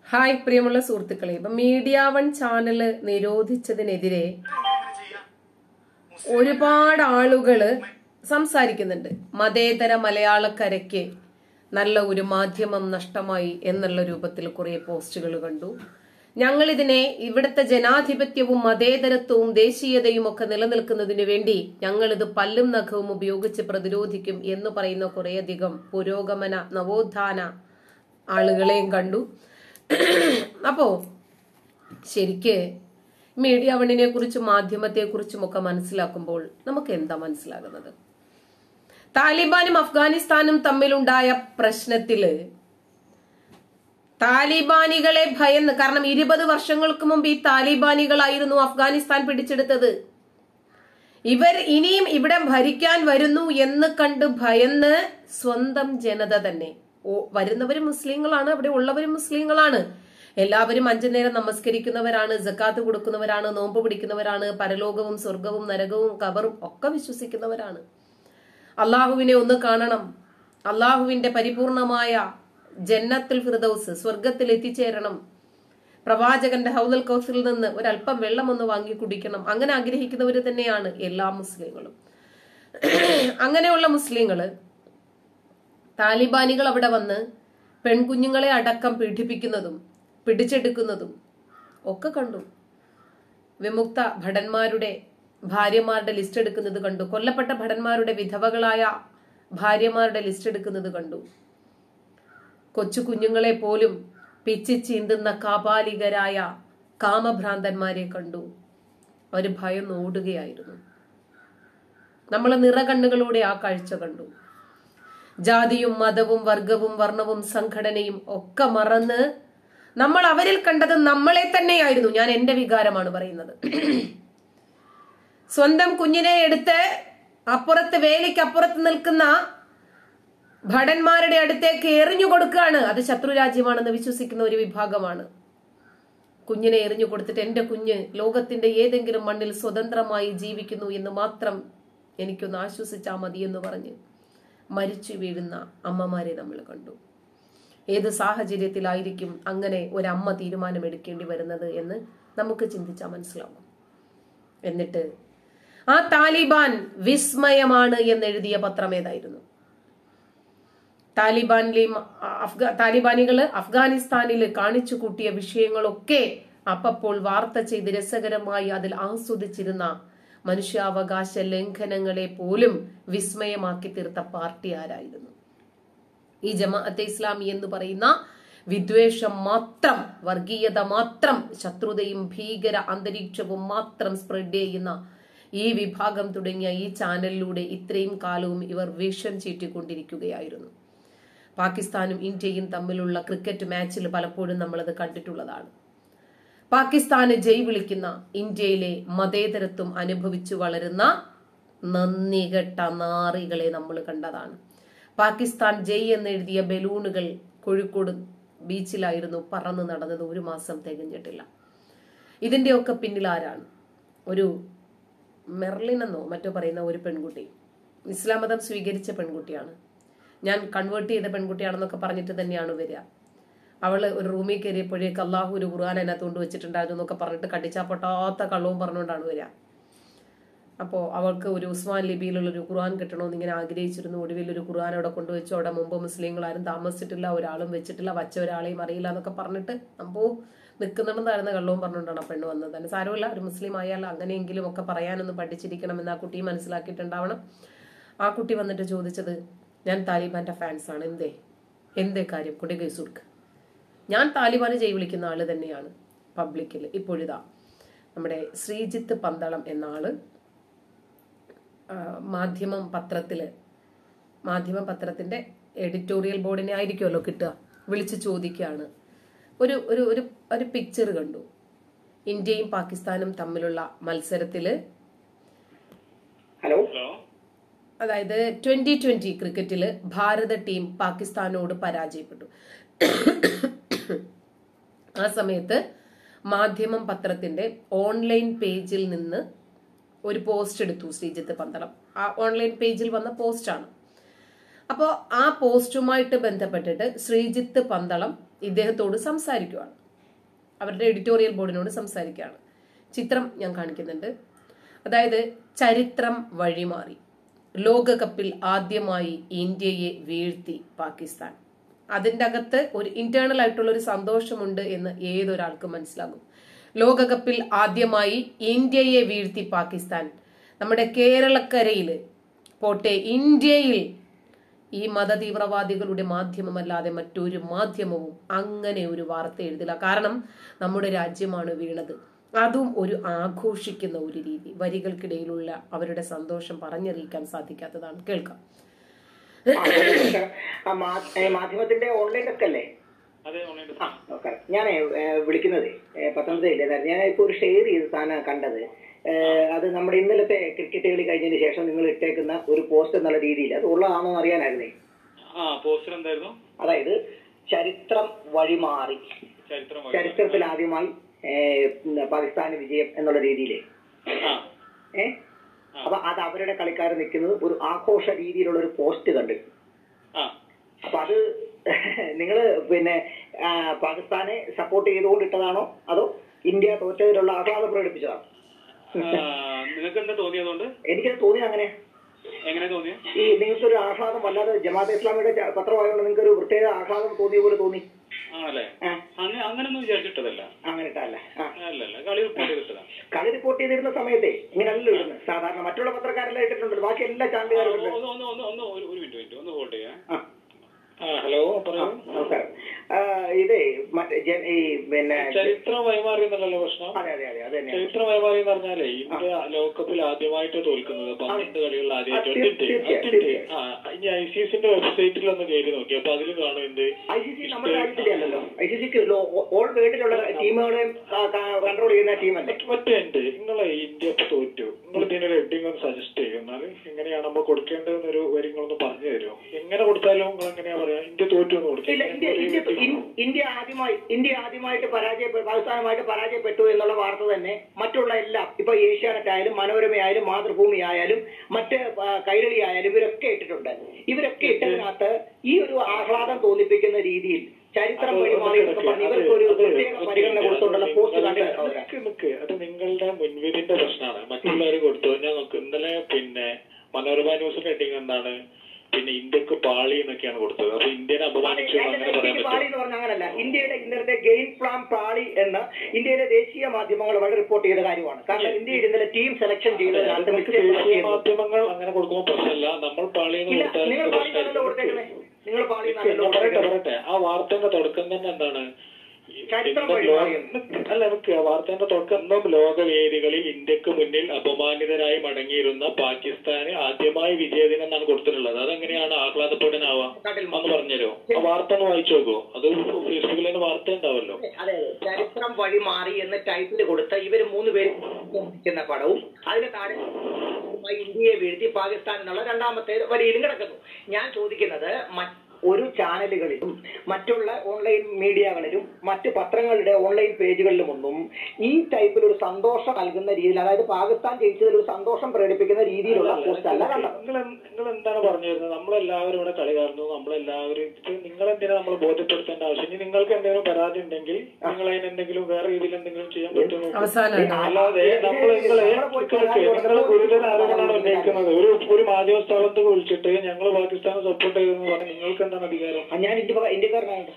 Hi പ്രിയമുള്ള സുഹൃത്തുക്കളെ ഇപ്പൊ മീഡിയ വൺ ചാനല് നിരോധിച്ചതിനെതിരെ ഒരുപാട് ആളുകള് സംസാരിക്കുന്നുണ്ട് മതേതര മലയാളക്കരയ്ക്ക് നല്ല ഒരു മാധ്യമം നഷ്ടമായി എന്നുള്ള രൂപത്തിൽ കുറെ പോസ്റ്റുകൾ കണ്ടു ഞങ്ങൾ ഇതിനെ ഇവിടുത്തെ ജനാധിപത്യവും മതേതരത്വവും ദേശീയതയും ഒക്കെ നിലനിൽക്കുന്നതിന് വേണ്ടി ഞങ്ങൾ ഇത് പല്ലും നഖവും ഉപയോഗിച്ച് പ്രതിരോധിക്കും എന്ന് പറയുന്ന കുറേയധികം പുരോഗമന നവോത്ഥാന ആളുകളെയും കണ്ടു അപ്പോ ശരിക്ക് മീഡിയ വണ്ണിനെ കുറിച്ചും മാധ്യമത്തെ കുറിച്ചും ഒക്കെ മനസ്സിലാക്കുമ്പോൾ നമുക്ക് എന്താ മനസ്സിലാകുന്നത് താലിബാനും അഫ്ഗാനിസ്ഥാനും തമ്മിലുണ്ടായ പ്രശ്നത്തില് താലിബാനികളെ ഭയന്ന് കാരണം ഇരുപത് വർഷങ്ങൾക്ക് മുമ്പ് ഈ താലിബാനികളായിരുന്നു അഫ്ഗാനിസ്ഥാൻ പിടിച്ചെടുത്തത് ഇവർ ഇനിയും ഇവിടെ ഭരിക്കാൻ വരുന്നു എന്ന് കണ്ട് ഭയന്ന് സ്വന്തം ജനത തന്നെ ഓ വരുന്നവരും മുസ്ലിങ്ങളാണ് അവിടെ ഉള്ളവരും മുസ്ലിങ്ങളാണ് എല്ലാവരും അഞ്ചു നേരം നമസ്കരിക്കുന്നവരാണ് ജക്കാത്ത് കൊടുക്കുന്നവരാണ് നോമ്പ് പിടിക്കുന്നവരാണ് പരലോകവും സ്വർഗവും നരകവും കബറും ഒക്കെ വിശ്വസിക്കുന്നവരാണ് അള്ളാഹുവിനെ ഒന്ന് കാണണം അള്ളാഹുവിന്റെ പരിപൂർണമായ ജന്നത്തിൽ ഫിർദൌസ് സ്വർഗത്തിൽ എത്തിച്ചേരണം പ്രവാചകന്റെ ഹൗദൽ കൗസിൽ നിന്ന് ഒരല്പം വെള്ളം ഒന്ന് വാങ്ങി കുടിക്കണം അങ്ങനെ ആഗ്രഹിക്കുന്നവർ തന്നെയാണ് എല്ലാ മുസ്ലിങ്ങളും അങ്ങനെയുള്ള മുസ്ലിങ്ങള് താലിബാനികൾ അവിടെ വന്ന് പെൺകുഞ്ഞുങ്ങളെ അടക്കം പീഡിപ്പിക്കുന്നതും പിടിച്ചെടുക്കുന്നതും ഒക്കെ കണ്ടു വിമുക്ത ഭടന്മാരുടെ ഭാര്യമാരുടെ ലിസ്റ്റ് എടുക്കുന്നത് കണ്ടു കൊല്ലപ്പെട്ട ഭടന്മാരുടെ വിധവകളായ ഭാര്യമാരുടെ ലിസ്റ്റ് എടുക്കുന്നത് കണ്ടു കൊച്ചു കുഞ്ഞുങ്ങളെ പോലും പിച്ചി ചീന്തുന്ന കാപാലികരായ കാമഭ്രാന്തന്മാരെ കണ്ടു അവർ ഭയം ഓടുകയായിരുന്നു നമ്മൾ നിറകണ്ണുകളോടെ ആ കാഴ്ച കണ്ടു ജാതിയും മതവും വർഗവും വർണ്ണവും സംഘടനയും ഒക്കെ മറന്ന് നമ്മൾ അവരിൽ കണ്ടത് നമ്മളെ തന്നെയായിരുന്നു ഞാൻ എന്റെ വികാരമാണ് പറയുന്നത് സ്വന്തം കുഞ്ഞിനെ എടുത്ത് അപ്പുറത്ത് വേലിക്കപ്പുറത്ത് നിൽക്കുന്ന ഭടന്മാരുടെ അടുത്തേക്ക് എറിഞ്ഞു കൊടുക്കുകയാണ് അത് ശത്രുരാജ്യമാണെന്ന് വിശ്വസിക്കുന്ന ഒരു വിഭാഗമാണ് കുഞ്ഞിനെ എറിഞ്ഞു കൊടുത്തിട്ട് എന്റെ കുഞ്ഞ് ലോകത്തിന്റെ ഏതെങ്കിലും മണ്ണിൽ സ്വതന്ത്രമായി ജീവിക്കുന്നു എന്ന് മാത്രം എനിക്കൊന്ന് ആശ്വസിച്ചാൽ മതി എന്ന് പറഞ്ഞ് മരിച്ചു വീഴുന്ന അമ്മമാരെ നമ്മൾ കണ്ടു ഏത് സാഹചര്യത്തിലായിരിക്കും അങ്ങനെ ഒരമ്മ തീരുമാനമെടുക്കേണ്ടി വരുന്നത് എന്ന് നമുക്ക് ചിന്തിച്ചാൽ മനസ്സിലാവും എന്നിട്ട് ആ താലിബാൻ വിസ്മയമാണ് എന്നെഴുതിയ പത്രം ഏതായിരുന്നു താലിബാനിലെയും അഫ്ഗാ താലിബാനികള് അഫ്ഗാനിസ്ഥാനിൽ കാണിച്ചു കൂട്ടിയ വിഷയങ്ങളൊക്കെ അപ്പപ്പോൾ വാർത്ത ചെയ്ത് രസകരമായി അതിൽ ആസ്വദിച്ചിരുന്ന മനുഷ്യാവകാശ ലംഘനങ്ങളെ പോലും വിസ്മയമാക്കി തീർത്ത പാർട്ടി ആരായിരുന്നു ഈ ജമാഅത്തെ ഇസ്ലാമി എന്ന് പറയുന്ന വിദ്വേഷം മാത്രം വർഗീയത മാത്രം ശത്രുതയും ഭീകര അന്തരീക്ഷവും മാത്രം സ്പ്രെഡ് ചെയ്യുന്ന ഈ വിഭാഗം തുടങ്ങിയ ഈ ചാനലിലൂടെ ഇത്രയും കാലവും ഇവർ വിഷം ചീറ്റിക്കൊണ്ടിരിക്കുകയായിരുന്നു പാകിസ്ഥാനും ഇന്ത്യയും തമ്മിലുള്ള ക്രിക്കറ്റ് മാച്ചിൽ പലപ്പോഴും നമ്മളത് കണ്ടിട്ടുള്ളതാണ് പാകിസ്ഥാന് ജയ് വിളിക്കുന്ന ഇന്ത്യയിലെ മതേതരത്വം അനുഭവിച്ചു വളരുന്ന നന്ദികെട്ട നാറികളെ നമ്മൾ കണ്ടതാണ് പാകിസ്ഥാൻ ജയ് എന്നെഴുതിയ ബലൂണുകൾ കോഴിക്കോട് ബീച്ചിലായിരുന്നു പറന്ന് നടന്നത് ഒരു മാസം തികഞ്ഞിട്ടില്ല ഇതിന്റെയൊക്കെ പിന്നിൽ ആരാണ് ഒരു മെർലിൻ എന്നോ മറ്റോ പറയുന്ന ഒരു പെൺകുട്ടി ഇസ്ലാം മതം സ്വീകരിച്ച പെൺകുട്ടിയാണ് ഞാൻ കൺവേർട്ട് ചെയ്ത പെൺകുട്ടിയാണെന്നൊക്കെ പറഞ്ഞിട്ട് തന്നെയാണ് വരിക അവള് ഒരു റൂമിൽ കയറിയപ്പോഴേക്ക് അള്ളാഹു ഒരു ഖുർആൻ അതിനകത്ത് കൊണ്ട് വെച്ചിട്ടുണ്ടായിരുന്നു എന്നൊക്കെ പറഞ്ഞിട്ട് കടിച്ചാ പൊട്ടാത്ത കള്ളവും പറഞ്ഞുകൊണ്ടാണ് വരിക അപ്പോൾ അവൾക്ക് ഒരു ഉസ്മാൻ ലിപിയിലുള്ള ഒരു ഖുർആൻ കിട്ടണമെന്ന് ഇങ്ങനെ ആഗ്രഹിച്ചിരുന്നു ഒടുവിൽ ഒരു ഖുർആൻ അവിടെ കൊണ്ടുവച്ചു അവിടെ മുമ്പ് മുസ്ലിങ്ങൾ ആരും താമസിച്ചിട്ടില്ല ഒരാളും വെച്ചിട്ടില്ല വച്ച ഒരാളെയും അറിയില്ല എന്നൊക്കെ പറഞ്ഞിട്ട് നമ്മോ നിൽക്കുന്നുണ്ടെന്നായിരുന്ന കള്ളവും പറഞ്ഞുകൊണ്ടാണ് ആ പെണ്ണ് വന്നത് തന്നെ സാരമില്ല ഒരു മുസ്ലിം ആയാൽ അങ്ങനെയെങ്കിലും ഒക്കെ പറയാനൊന്ന് പഠിച്ചിരിക്കണം എന്ന് ആ കുട്ടി മനസ്സിലാക്കിയിട്ടുണ്ടാവണം ആ കുട്ടി വന്നിട്ട് ചോദിച്ചത് ഞാൻ താലിബാന്റെ ഫാൻസ് ആണ് എന്തേ എന്തേ കാര്യം കുട്ടി കേസ് കൊടുക്ക ഞാൻ താലിബാന് ജയ് വിളിക്കുന്ന ആള് തന്നെയാണ് പബ്ലിക്കിൽ ഇപ്പോഴിതാ നമ്മുടെ ശ്രീജിത്ത് പന്തളം എന്ന ആള് മാധ്യമം പത്രത്തില് മാധ്യമ പത്രത്തിന്റെ എഡിറ്റോറിയൽ ബോർഡിനെ ആയിരിക്കുമല്ലോ കിട്ടുക വിളിച്ച് ചോദിക്കുകയാണ് ഒരു ഒരു ഒരു ഒരു പിക്ചർ കണ്ടു ഇന്ത്യയും പാകിസ്ഥാനും തമ്മിലുള്ള മത്സരത്തില് ഹലോ അതായത് ട്വന്റി ട്വന്റി ക്രിക്കറ്റില് ഭാരത ടീം പാകിസ്ഥാനോട് പരാജയപ്പെട്ടു ആ സമയത്ത് മാധ്യമം പത്രത്തിന്റെ ഓൺലൈൻ പേജിൽ നിന്ന് ഒരു പോസ്റ്റ് എടുത്തു ശ്രീജിത്ത് പന്തളം ആ ഓൺലൈൻ പേജിൽ വന്ന പോസ്റ്റാണ് അപ്പോൾ ആ പോസ്റ്റുമായിട്ട് ബന്ധപ്പെട്ടിട്ട് ശ്രീജിത്ത് പന്തളം ഇദ്ദേഹത്തോട് സംസാരിക്കുകയാണ് അവരുടെ എഡിറ്റോറിയൽ ബോർഡിനോട് സംസാരിക്കുകയാണ് ചിത്രം ഞാൻ കാണിക്കുന്നുണ്ട് അതായത് ചരിത്രം വഴിമാറി ലോകകപ്പിൽ ആദ്യമായി ഇന്ത്യയെ വീഴ്ത്തി പാകിസ്ഥാൻ അതിൻ്റെ അകത്ത് ഒരു ഇന്റേണൽ ആയിട്ടുള്ള ഒരു സന്തോഷമുണ്ട് എന്ന് ഏതൊരാൾക്കും മനസ്സിലാകും ലോകകപ്പിൽ ആദ്യമായി ഇന്ത്യയെ വീഴ്ത്തി പാകിസ്ഥാൻ നമ്മുടെ കേരളക്കരയിൽ പോട്ടെ ഇന്ത്യയിൽ ഈ മതതീവ്രവാദികളുടെ മാധ്യമമല്ലാതെ മറ്റൊരു മാധ്യമവും അങ്ങനെ ഒരു വാർത്ത എഴുതില്ല കാരണം നമ്മുടെ രാജ്യമാണ് വീണത് അതും ഒരു ആഘോഷിക്കുന്ന ഒരു രീതി വരികൾക്കിടയിലുള്ള അവരുടെ സന്തോഷം പറഞ്ഞറിയിക്കാൻ സാധിക്കാത്തതാണ് കേൾക്കാം ആ, മാ- ഏ, മാധ്യമത്തിന്റെ ഓൺലൈൻ ഡെസ്ക് അല്ലേ അതെ ഓൺലൈൻ ആ ഓക്കെ ഞാൻ വിളിക്കുന്നത് പത്തനംതിട്ടയിലെ ഞാൻ ഇപ്പൊ ഒരു ഷെയർ ചെയ്ത സാധനം കണ്ടത് ഏ, അത് നമ്മുടെ ഇന്നലത്തെ ക്രിക്കറ്റ് കളി കഴിഞ്ഞതിന് ശേഷം നിങ്ങൾ ഇട്ടേക്കുന്ന ഒരു പോസ്റ്റ് എന്നുള്ള രീതിയിൽ അത് ഉള്ളതാണോ എന്ന് അറിയാനായിരുന്നേ ആ പോസ്റ്റർ എന്തായിരുന്നു അതായത് ചരിത്രം വഴിമാറി ചരിത്രം വായിച്ചു. ചരിത്രത്തിൽ ആദ്യമായി ഏ, ഉം, പാകിസ്ഥാന് വിജയം എന്നുള്ള രീതിയിൽ ആ ഏ അപ്പൊ അത് അവരുടെ കളിക്കാർ നിൽക്കുന്നത് ഒരു ആഘോഷ രീതിയിലുള്ള ഒരു പോസ്റ്റ് കണ്ടു ആ അപ്പൊ അത് നിങ്ങൾ പിന്നെ ആ, പാകിസ്ഥാനെ സപ്പോർട്ട് ചെയ്തുകൊണ്ട് ഇട്ടതാണോ അതോ ഇന്ത്യ തോറ്റതിലുള്ള ആഹ്ലാദം പ്രകടിപ്പിച്ചതാണോ ആ, നിങ്ങൾക്ക് എന്താ തോന്നിയതുകൊണ്ട് എനിക്കത് തോന്നി അങ്ങനെ എങ്ങനെ തോന്നിയ ഈ നിങ്ങൾക്കൊരു ആഹ്ലാദം വല്ലാതെ ജമാഅത്ത് ഇസ്ലാമിയുടെ ച- പത്രമായതുകൊണ്ട് നിങ്ങൾക്ക് ഒരു പ്രത്യേക ആഹ്ലാദം തോന്നിയ പോലെ തോന്നി ആണല്ലേ ആ, അങ്ങനെ അങ്ങനൊന്നും വിചാരിച്ചിട്ടതല്ല അങ്ങനെ ഇട്ടല്ല ആ അല്ലല്ല കളി റിപ്പോർട്ട് ചെയ്തിട്ടതാ കളി റിപ്പോർട്ട് ചെയ്തിരുന്ന സമയത്തെ ഇങ്ങനല്ലോ ഇടുന്നത് സാധാരണ മറ്റുള്ള പത്രക്കാരെല്ലാം ഇട്ടിട്ടുണ്ടല്ലോ ബാക്കി എല്ലാ ചാനലുകാരും ഉണ്ട് ഒന്ന് ഒന്ന് ഒന്ന് ഒന്ന് ഒരു ഒരു മിനിറ്റ് മിനിറ്റ് ഒന്ന് ഹോൾഡ് ചെയ്യാം ആ ആ ഹലോ ആ, പറയൂ നമസ്കാരം ആ, ഇതേ മറ്റേ ജന- ഈ പിന്നെ ചരിത്രം വൈമാറി എന്നുള്ളല്ലോ പ്രശ്നം അതെ അതെ അതെ അത് തന്നെയാണ് ചരിത്രം വൈമാറി എന്ന് പറഞ്ഞാലേ ഇന്ത്യ ലോകകപ്പിൽ ആദ്യമായിട്ട് തോൽക്കുന്നത് പന്ത്രണ്ട് കളികളിൽ ആദ്യമായിട്ട് ആ, ഒത്തിട്ട് തീർച്ചയായും, ഒത്തിട്ട് തീർച്ചയായും. ആ ഇനി ഐ സി എസിന്റെ വെബ്സൈറ്റിൽ ഒന്ന് കയറി നോക്കി അപ്പൊ അതിൽ കാണും എന്ത് ഐ സി സി നമ്മുടെ രാജ്യത്തിലെ അല്ലല്ലോ ഐ സി സിക്ക് ഓൾ വേൾഡിലുള്ള ടീമുകളെയും കൺട്രോൾ ചെയ്യുന്ന ടീമല്ലേ മറ്റേ ഉണ്ട് നിങ്ങളെ ഇന്ത്യ ഇപ്പൊ തോറ്റു നിങ്ങൾ ഇതിനൊരു ഹെഡിങ് ഒന്ന് സജസ്റ്റ് ചെയ്യും എന്നാൽ എങ്ങനെയാണ് നമ്മൾ കൊടുക്കേണ്ടതെന്നൊരു വരി നിങ്ങളൊന്ന് പറഞ്ഞു തരുമോ എങ്ങനെ കൊടുത്താലും നിങ്ങൾ എങ്ങനെയാ പറയാ ഇന്ത്യ തോറ്റു എന്ന് കൊടുക്കും ഇല്ല ഇന്ത്യ ഇന്ത്യ ഇൻ- ഇന്ത്യ ആദ്യമായി ഇന്ത്യ ആദ്യമായിട്ട് പരാജയപ്പെട്ടു പാകിസ്ഥാനുമായിട്ട് പരാജയപ്പെട്ടു എന്നുള്ള വാർത്ത തന്നെ മറ്റുള്ള എല്ലാം ഇപ്പൊ ഏഷ്യാനെറ്റ് ആയാലും മനോരമ ആയാലും മാതൃഭൂമി ആയാലും മറ്റ് ആ, കൈരളി ആയാലും ഇവരൊക്കെ ഇട്ടിട്ടുണ്ട് ഇവരൊക്കെ ഇട്ടതിനകത്ത് ഈ ഒരു ആഹ്ലാദം തോന്നിപ്പിക്കുന്ന രീതിയിൽ ചരിത്രം വഴിമാറി എന്നൊക്കെ പറഞ്ഞ് ഇവർക്ക് ഒരു പ്രത്യേക പരിഗണന കൊടുത്തുകൊണ്ടുള്ള പോസ്റ്റ് കണ്ടു നിക്ക് നിക്ക് അത് നിങ്ങളുടെ മുൻവിധിന്റെ പ്രശ്നമാണ് മറ്റുള്ളവർ കൊടുത്തു ഞാൻ നോക്ക് ഇന്നലെ പിന്നെ മനോരമ ന്യൂസിന്റെ ഹെഡിങ് എന്താണ് പിന്നെ ഇന്ത്യക്ക് പാളി എന്നൊക്കെയാണ് കൊടുത്തത് അപ്പൊ ഇന്ത്യനെ അപമാനിച്ചു എന്ന് അങ്ങനെ പറയാൻ പാളി പറ്റും എന്ന് പറഞ്ഞ അങ്ങനല്ല ഇന്ത്യയുടെ ഇന്നലത്തെ ഗെയിം പ്ലാൻ പാളി എന്ന് ഇന്ത്യയിലെ ദേശീയ മാധ്യമങ്ങൾ വളരെ റിപ്പോർട്ട് ചെയ്ത കാര്യമാണ് കാരണം ഇന്ത്യയിൽ ഇന്നലെ ടീം സെലക്ഷൻ ചെയ്തതിനകത്ത് നമുക്ക് mistake ദേശീയ പറ്റിയെന്ന്. മാധ്യമങ്ങൾ അങ്ങനെ കൊടുക്കുമ്പോൾ പ്രശ്നമില്ല നമ്മൾ പാളി എന്ന് ഇല്ല കൊടുത്താൽ നിങ്ങൾ പാളി നല്ലല്ലോ കൊടുത്തേക്കുന്നേ നിങ്ങൾ പാളി നല്ലല്ലോ പറയട്ടെ കൊടുത്തേക്കുന്നേ പറയട്ടെ ആ വാർത്തയുടെ തുടക്കം തന്നെ എന്താണ് ചരിത്രം ഇന്നും വഴിമാറിയെന്ന്. ലോക- അല്ല നമുക്ക് ആ വാർത്തയുടെ തുടക്കം ഇന്നും ലോകവേദികളിൽ ഇന്ത്യക്ക് മുന്നിൽ അപമാനിതരായി മടങ്ങിയിരുന്ന പാകിസ്ഥാന് ആദ്യമായി വിജയദിനം എന്നാണ് കൊടുത്തിട്ടുള്ളത് അതെങ്ങനെയാണ് ആഹ്ലാദപ്പെടാനാവുക നാട്ടിൽ ഒന്ന് പറഞ്ഞുതരുമോ ആ വാർത്ത ഒന്ന് വായിച്ചു നോക്കോ അത് ഫേസ്ബുക്കിൽ തന്നെ വാർത്ത ഉണ്ടാവല്ലോ അതെ അതെ ചരിത്രം വഴി മാറി എന്ന് ടൈറ്റിൽ കൊടുത്ത ഇവര് മൂന്ന് പേര് ഇരിക്കുന്ന പടവും അതിന് താഴെ ഇന്ത്യയെ വീഴ്ത്തി പാകിസ്ഥാൻ എന്നുള്ള രണ്ടാമത്തെ വരിയിലും കിടക്കുന്നു ഞാൻ ചോദിക്കുന്നത് മറ്റ് ഒരു ചാനലുകളിലും മറ്റുള്ള ഓൺലൈൻ മീഡിയകളിലും മറ്റ് പത്രങ്ങളുടെ ഓൺലൈൻ പേജുകളിലുമൊന്നും ഈ ടൈപ്പിൽ ഒരു സന്തോഷം നൽകുന്ന രീതിയിൽ അതായത് പാകിസ്ഥാൻ ജയിച്ചതിൽ ഒരു സന്തോഷം പ്രകടിപ്പിക്കുന്ന രീതിയിലുള്ള പോസ്റ്റ് അല്ല കണ്ടത് നിങ്ങൾ നിങ്ങൾ എന്താണ് പറഞ്ഞു വരുന്നത് നമ്മളെല്ലാവരും ഇവിടെ കളി കാണുന്നു നമ്മളെല്ലാവരും ഇത് നിങ്ങൾ എന്തിനാ നമ്മൾ ബോധ്യപ്പെടുത്തേണ്ട ആവശ്യം ഇനി നിങ്ങൾക്ക് എന്തെങ്കിലും പരാതി ഉണ്ടെങ്കിൽ നിങ്ങൾ അതിന് എന്തെങ്കിലും വേറെ രീതിയിൽ എന്തെങ്കിലും ചെയ്യാൻ പറ്റുമോ അവസാനമായിട്ട് അല്ലാതെ നമ്മൾ നിങ്ങളെ നിങ്ങൾ ഗുരുതര ആരോപണമാണ് ഉന്നയിക്കുന്നത് ഒരു ഒരു മാധ്യമ സ്ഥാപനത്തിൽ വിളിച്ചിട്ട് ഞങ്ങൾ പാകിസ്ഥാനെ സപ്പോർട്ട് ചെയ്തെന്ന് പറഞ്ഞാൽ നിങ്ങൾക്ക് എന്താണ് അധികാരം ആ, ഞാൻ ഇന്ത്യ ഇന്ത്യക്കാരനായോണ്ട്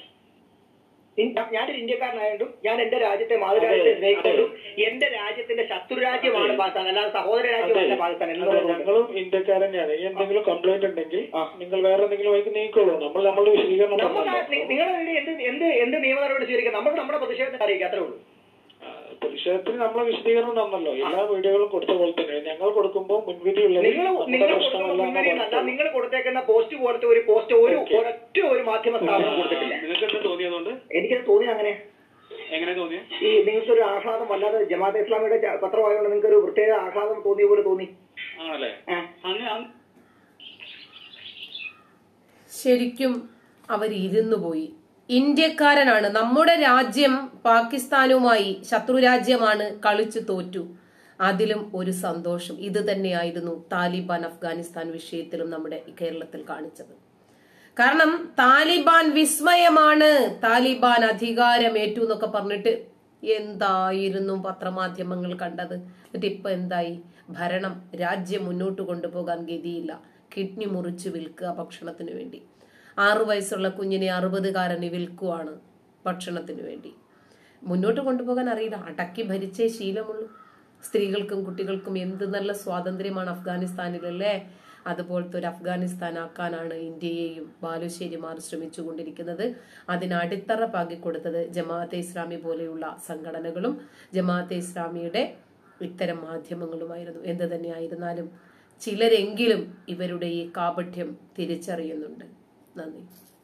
ഇൻ- ഞാനൊരു ഇന്ത്യക്കാരനായിട്ടും ഞാൻ എന്റെ രാജ്യത്തെ മാതൃരാജ്യത്തെ അതെ, സ്നേഹിക്കൊണ്ടും എന്റെ രാജ്യത്തിന്റെ ശത്രു രാജ്യമാണ് പാകിസ്ഥാൻ അല്ലാതെ സഹോദര രാജ്യമല്ല പാകിസ്ഥാൻ അതെ, എന്നുള്ളത് ഞങ്ങളും ഇന്ത്യക്കാരൻ തന്നെയാണ് ഇനി എന്തെങ്കിലും കംപ്ലൈന്റ് ഉണ്ടെങ്കിൽ ആ. നിങ്ങൾ വേറെ എന്തെങ്കിലും വഴിക്ക് നീക്കോളൂ നമ്മൾ നമ്മളുടെ വിശദീകരണം നമുക്ക് പറഞ്ഞല്ലോ. നിങ്ങളുടെ എന്ത് എന്ത് എന്ത് നിയമ നടപടി സ്വീകരിക്കാം നമുക്ക് നമ്മുടെ പ്രതിഷേധത്തെ അറിയിക്കാം അത്രേ ഉള്ളൂ ആ, പ്രതിഷേധത്തിന് നമ്മളെ വിശദീകരണം തന്നല്ലോ എല്ലാ വീഡിയോകളും കൊടുത്ത പോലെ തന്നെ ഞങ്ങൾ കൊടുക്കുമ്പോൾ മുൻവിധി ഉള്ളത് നിങ്ങൾ നമ്മുടെ നിങ്ങൾ പ്രശ്നമല്ല കൊടുക്കുന്ന എന്നാ മുൻവിധിയല്ല പറഞ്ഞത്. നിങ്ങൾ കൊടുത്തേക്കുന്ന പോസ്റ്റ് പോലത്തെ ഒരു പോസ്റ്റ് ഒരു ഒരൊറ്റ ഒരു മാധ്യമ സ്ഥാപനം കൊടുത്തിട്ടില്ല നിങ്ങൾക്ക് എന്താ തോന്നിയതുകൊണ്ട് എനിക്കത് തോന്നി അങ്ങനെ എങ്ങനെ തോന്നിയ ഈ നിങ്ങൾക്കൊരു ആഹ്ലാദം വല്ലാതെ ജമാഅത്ത് ഇസ്ലാമിയുടെ ച- പത്രമായതുകൊണ്ട് നിങ്ങൾക്ക് ഒരു പ്രത്യേക ആഹ്ലാദം തോന്നിയ പോലെ തോന്നി ആണല്ലേ ആ. അങ്ങനെ അന്ന് ശരിക്കും അവർ ഇരുന്നു പോയി ഇന്ത്യക്കാരനാണ് നമ്മുടെ രാജ്യം പാകിസ്ഥാനുമായി ശത്രു രാജ്യമാണ് കളിച്ചു തോറ്റു അതിലും ഒരു സന്തോഷം ഇത് തന്നെയായിരുന്നു താലിബാൻ അഫ്ഗാനിസ്ഥാൻ വിഷയത്തിലും നമ്മുടെ കേരളത്തിൽ കാണിച്ചത് കാരണം താലിബാൻ വിസ്മയമാണ് താലിബാൻ അധികാരമേറ്റു എന്നൊക്കെ പറഞ്ഞിട്ട് എന്തായിരുന്നു പത്രമാധ്യമങ്ങൾ കണ്ടത് എന്നിട്ട് ഇപ്പൊ എന്തായി ഭരണം രാജ്യം മുന്നോട്ട് കൊണ്ടുപോകാൻ ഗതിയില്ല കിഡ്നി മുറിച്ച് വിൽക്കുക ഭക്ഷണത്തിന് വേണ്ടി ആറു വയസ്സുള്ള കുഞ്ഞിനെ അറുപതുകാരന് വിൽക്കുവാണ് ഭക്ഷണത്തിന് വേണ്ടി മുന്നോട്ട് കൊണ്ടുപോകാൻ അറിയില്ല അടക്കി ഭരിച്ചേ ശീലമുള്ളൂ സ്ത്രീകൾക്കും കുട്ടികൾക്കും എന്ത് നല്ല സ്വാതന്ത്ര്യമാണ് അഫ്ഗാനിസ്ഥാനിലല്ലേ അതുപോലത്തെ ഒരു അഫ്ഗാനിസ്ഥാൻ ആക്കാനാണ് ഇന്ത്യയെയും ബാലുശ്ശേരിമാർ ശ്രമിച്ചുകൊണ്ടിരിക്കുന്നത് അതിന് അടിത്തറ പാകിക്കൊടുത്തത് ജമാഅത്തെ ഇസ്ലാമി പോലെയുള്ള സംഘടനകളും ജമാഅത്തെ ഇസ്ലാമിയുടെ ഇത്തരം മാധ്യമങ്ങളുമായിരുന്നു എന്ത് തന്നെയായിരുന്നാലും ചിലരെങ്കിലും ഇവരുടെ ഈ കാപഠ്യം തിരിച്ചറിയുന്നുണ്ട് നന്ദി